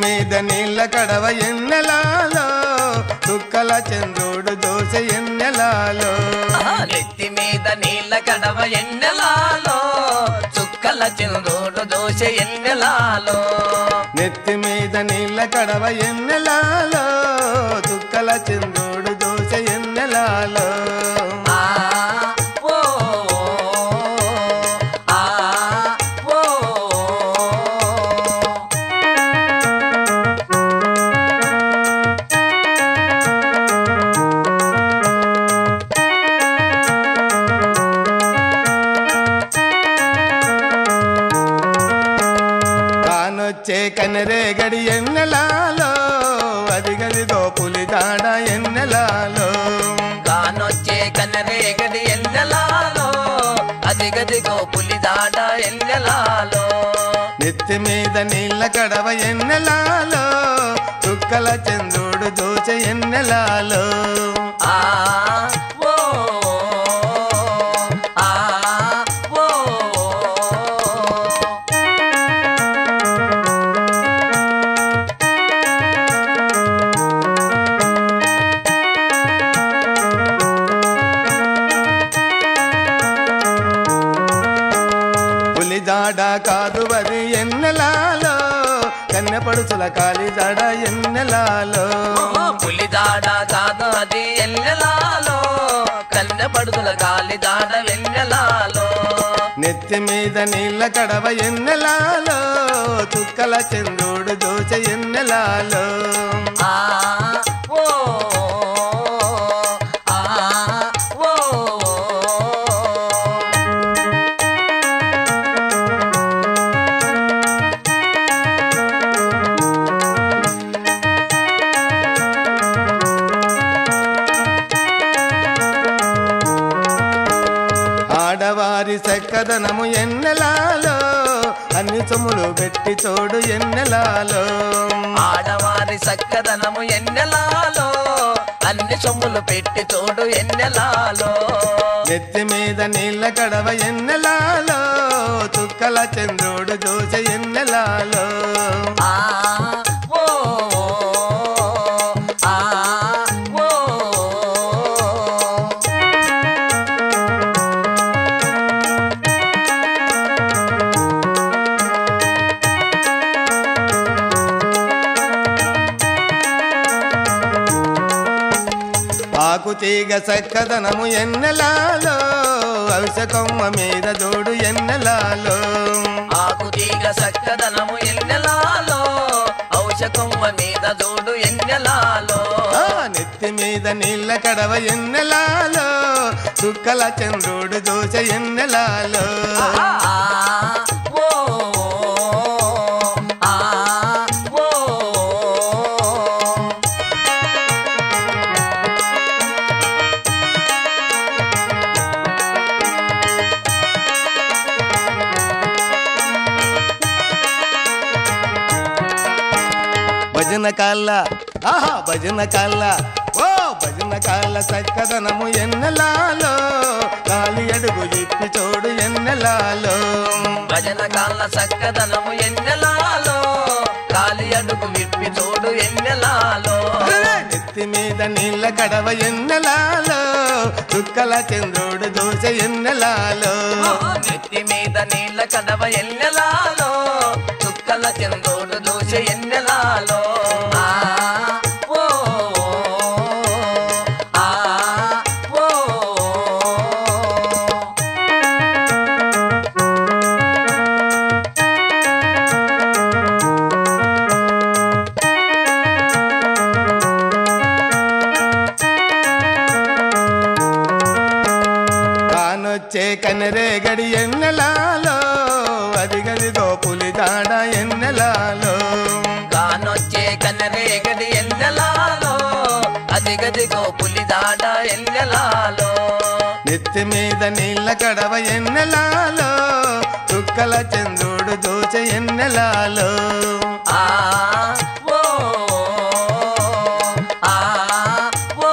మీద నీళ్ళ కడవ ఎన్నెలాలో చుక్కల చంద్రుడు దోశ ఎన్నెలాలో ఆహా, నెత్తి మీద నీళ్ళ కడవ ఎన్నెలాలో చుక్కల చంద్రుడు దోశ ఎన్నెలాలో నెత్తి మీద నీళ్ళ కడవ ఎన్నెలాలో చుక్కల చంద్రుడు దోశ ఎన్నెలాలో ఆ ఓ ఆ ఓ కానొచ్చే కనరేగడి ఎన్నెలాలో అది గదిగో పులి దాడ ఎన్నెలాలో కానొచ్చే కనరేగడి ఎన్నెలాలో అదిగదిగో పులిదాడ ఎన్నెలాలో నెత్తి మీద నీళ్ళ కడవ ఎన్నెలాలో చుక్కల చంద్రుడు దోచ ఎన్నెలాలో ఆ ఓ ఆ ఓ పులి దాడ కాదు అది ఎన్నెలాలో కన్నెపడుచుల కాలి దాడ ఎన్నెలాలో ఓ పులిదాడ కాదు అది ఎన్నెలాలో కన్నెపడుతుల గాలి దాడ వెన్నెలాలో నెత్తి మీద నీళ్ళ కడవ ఎన్నెలాలో చుక్కల చంద్రుడు దోచ ఎన్నెలాలో ఆ ఓ ఆ ఓ ఆడవారి చక్కదనము ఎన్నెలాలో అన్ని సొమ్ములు పెట్టి తోడు ఎన్నెలాలో ఆడవారి చక్కదనము ఎన్నెలాలో అన్ని సొమ్ములు పెట్టి తోడు ఎన్నెలాలో నెత్తి మీద నీళ్ళ కడవ ఎన్నెలాలో చుక్కల చంద్రుడు దోశ ఎన్నెలాలో ఆ ఓ ఆ ఓ ఆకు తీగ చక్కదనము ఎన్నెలాలో అవిసకొమ్మ మీద జోడు ఎన్నెలాలో ఆకు తీగ చక్కదనము ఎన్నెలాలో ఔషకొమ్మ మీద జోడు ఎన్నెలాలో ఆ నెత్తి మీద నీళ్ళ కడవ ఎన్నెలాలో చుక్కల చంద్రుడు దోశ ఎన్నెలాలో ఆ ఓ ఆ ఓ భజన కాళ్ళ ఆహా భజన కాళ్ళ ఓ భజన కాళ్ళ చక్కదనము ఎన్నెలాలో కాలి అడుగు ఇప్పి చోడు ఎన్నెలాలో భజన కాళ్ళ చక్కదనము ఎన్నెలాలో కాలి అడుగు విప్పి తోడు ఎన్నెలాలో నెత్తి మీద నీళ్ళ కడవ ఎన్నెలాలో చుక్కల చంద్రుడు దోశ ఎన్నెలాలో నెత్తి మీద నీళ్ళ కడవ ఎన్నెలాలో చుక్కల చందోడు దోశ ఎన్నెలాలో ఆ ఓ ఆ ఓ కానొచ్చే కనరేగడి ఎన్నెలాలో అది గదిగో పులి దాడ ఎన్నెలాలో కానొచ్చే కనరేగడి ఎన్నెలాలో అదిగదిగో పులిదాడ ఎన్నెలాలో నెత్తి మీద నీళ్ళ కడవ ఎన్నెలాలో చుక్కల చంద్రుడు దోచ ఎన్నెలాలో ఆ ఓ ఆ ఓ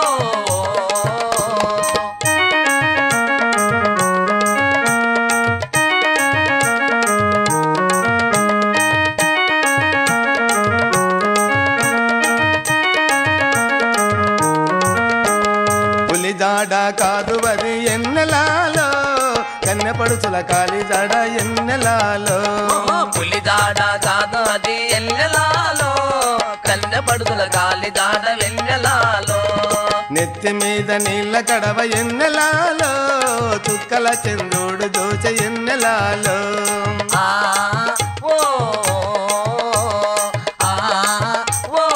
జాడ కాదు అది ఎన్నెలాలో కన్నెపడుచుల కాలి జాడ ఎన్నెలాలో పులిదాడ కాదు అది ఎల్లెలాలో కన్నె పడుతుల గాలి దాడ వెన్నెలాలో నెత్తి మీద నీళ్ళ కడవ ఎన్నెలాలో చుక్కల చంద్రుడు దోచ ఎన్నెలాలో ఆ ఓ ఆ ఓ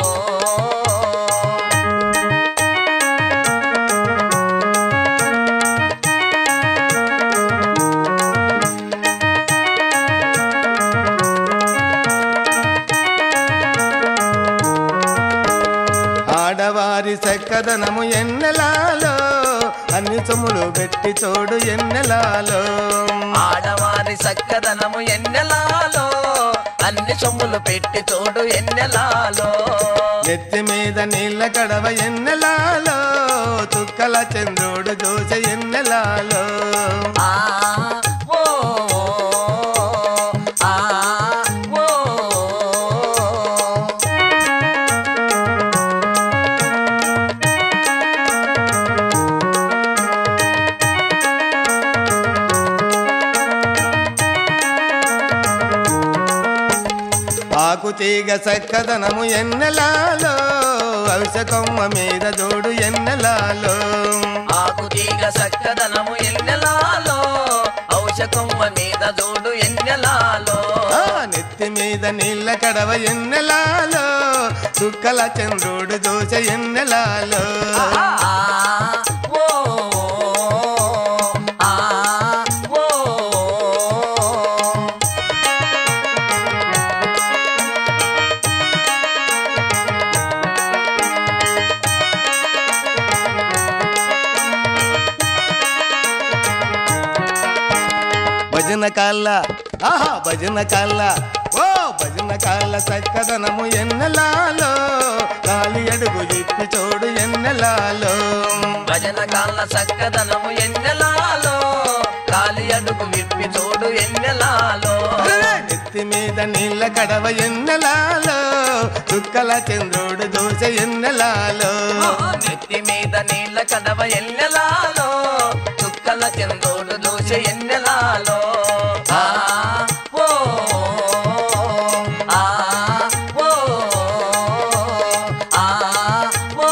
ఆడవారి చక్కదనము ఎన్నెలాలో అన్ని సొమ్ములు పెట్టి చూడు ఎన్నెలాలో ఆడవారి చక్కదనము ఎన్నెలాలో అన్ని సొమ్ములు పెట్టి చూడు ఎన్నెలాలో నెత్తి మీద నీళ్ళ కడవ ఎన్నెలాలో చుక్కల చంద్రుడు దోచ ఎన్నెలాలో ఆ ఓ ఆ ఓ ఆకు తీగ చక్కదనము ఎన్నెలాలో అవిసకొమ్మ మీద జోడు ఎన్నెలాలో ఆకు తీగ చక్కదనము ఎన్నెలాలో ఔషకొమ్మ మీద చూడు ఎన్నెలాలో ఆ నెత్తి మీద నీళ్ళ కడవ ఎన్నెలాలో చుక్కల చంద్రుడు దోచ ఎన్నెలాలో ఆ ఓ ఆ ఓ భజన కాళ్ళ ఆహా భజన కాళ్ళ ఓ భజన కాళ్ళ చక్కదనము ఎన్నెలాలో కాలి అడుగు ఇప్పి చూడు ఎన్నెలాలో భజన కాళ్ళ చక్కదనము ఎన్నెలాలో కాలి అడుగు విప్పి చూడు ఎన్నెలాలో అరే, నెత్తి మీద నీళ్ళ కడవ ఎన్నెలాలో చుక్కల చంద్రుడు దోశ ఎన్నెలాలో నెత్తి మీద నీళ్ళ కడవ ఎన్నెలాలో చుక్కల చంద్రుడు దోష ఎన్నెలాలో ఆ ఓ ఆ ఓ ఆ ఓ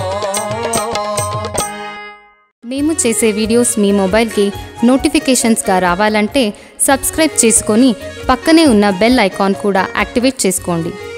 మేము చేసే వీడియోస్ మీ మొబైల్కి నోటిఫికేషన్స్గా రావాలంటే సబ్స్క్రైబ్ చేసుకొని పక్కనే ఉన్న బెల్ ఐకాన్ కూడా యాక్టివేట్ చేసుకోండి